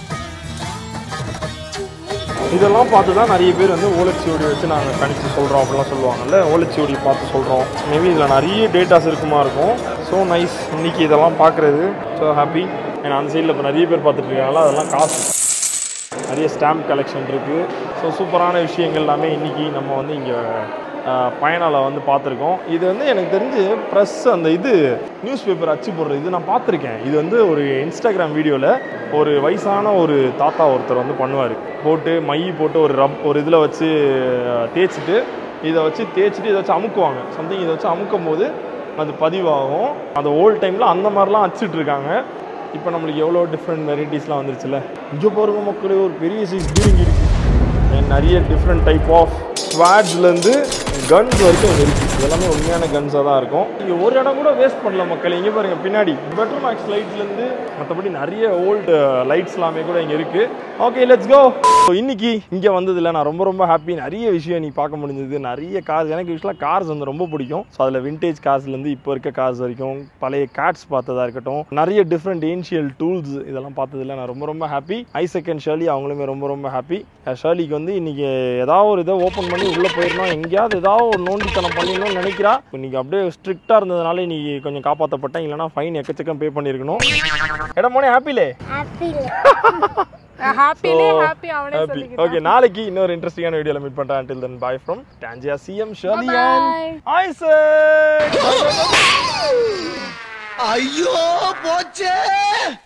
இதெல்லாம் பார்த்து தான் நிறைய பேர் வந்து ஓலைச்சுவடி வச்சு நாங்கள் கணிச்சு சொல்கிறோம் அப்படிலாம் சொல்லுவாங்கல்ல ஓலைச்சுவடி பார்த்து சொல்கிறோம் மேபி இதில் நிறைய டேட்டாஸ் இருக்குமா இருக்கும் ஸோ நைஸ் இன்னைக்கு இதெல்லாம் பார்க்குறது ஸோ ஹாப்பி ஏன்னா அந்த சைடில் இப்போ நிறைய பேர் பார்த்துட்டு இருக்காங்களா அதெல்லாம் காசு நிறைய ஸ்டாம்ப் கலெக்ஷன் இருக்குது ஸோ சூப்பரான விஷயங்கள் எல்லாமே இன்றைக்கி நம்ம வந்து இங்கே பயனால வந்து பார்த்துருக்கோம் இது வந்து எனக்கு தெரிஞ்சு ப்ரெஸ் அந்த இது நியூஸ் பேப்பர் அச்சு போடுறது இது நான் பார்த்துருக்கேன் இது வந்து ஒரு இன்ஸ்டாகிராம் வீடியோவில் ஒரு வயசான ஒரு தாத்தா ஒருத்தர் வந்து பண்ணுவார் போட்டு மை போட்டு ஒரு ரப் ஒரு இதில் வச்சு அஹ், தேய்ச்சிட்டு இதை வச்சு தேய்ச்சிட்டு இதை வச்சு அமுக்குவாங்க சம்திங் இதை வச்சு அமுக்கும் போது அது பதிவாகும் அந்த ஓல்ட் டைமில் அந்த மாதிரிலாம் அச்சிட்டு இருக்காங்க இப்போ நம்மளுக்கு எவ்வளோ டிஃப்ரெண்ட் வெரைட்டிஸ்லாம் வந்துருச்சுல்ல இங்கே பாருங்க மக்களே ஒரு பெரிய சைஸ் பீரிங் இருக்கு And நிறைய டிஃப்ரெண்ட் டைப் ஆஃப் ஸ்வாட்ஸ்லேருந்து கன்ஸ் வரைக்கும் இங்க இருக்கு இதெல்லாமே உண்மையான கன்ஸாக தான் இருக்கும் இங்கே ஒரு இடம் கூட வேஸ்ட் பண்ணல மக்கள் இங்கே பாருங்க பின்னாடி பெட்ரோல் மேக்ஸ் லைட்லேருந்து மற்றபடி நிறைய ஓல்டு லைட்ஸ் எல்லாமே கூட இங்கே இருக்கு ஓகே லெட்ஸ் கோ இன்னைக்கு இங்கே வந்ததில்ல நான் ரொம்ப ரொம்ப ஹாப்பி நிறைய விஷயம் நீ பார்க்க முடிஞ்சது நிறைய கார்ஸ் எனக்கு யூஸ்வலாக கார்ஸ் வந்து ரொம்ப பிடிக்கும் ஸோ அதில் விண்டேஜ் கார்ஸ்லேருந்து இப்போ இருக்க கார்ஸ் வரைக்கும் பழைய கேட்ஸ் பார்த்ததா இருக்கட்டும் நிறைய டிஃப்ரெண்ட் ஏன்ஷியல் டூல்ஸ் இதெல்லாம் பார்த்ததுல நான் ரொம்ப ரொம்ப ஹாப்பி ஐசக் அண்ட் ஷர்லி அவங்களுமே ரொம்ப ரொம்ப ஹாப்பி ஷர்லிக்கு வந்து இன்னைக்கு ஏதாவது ஒரு இதை ஓப்பன் பண்ணி உள்ளே போயிடணும் எங்கேயாவது ஏதாவது ஒரு நோண்டித்தனம் பண்ணிடணும்னு நினைக்கிறா இன்னைக்கு அப்படியே ஸ்ட்ரிக்டாக இருந்ததுனால இன்னைக்கு கொஞ்சம் காப்பாற்றப்பட்டேன் இல்லைனா ஃபைன் எக்கச்சக்கம் பே பண்ணியிருக்கணும் இடம் போனே ஹாப்பிலே ஆப்பிள் ஹாப்பிலே ஹாப்பி அவனே ஹாப்பி சொல்லிக்கிட்டான் ஓகே நாளைக்கு இன்னொரு இன்ட்ரெஸ்டிங்கான வீடியோல மீட் பண்றேன் until then bye from டான்ஜியா CM Shirley Bye. And Isaac ஐயோ போச்சே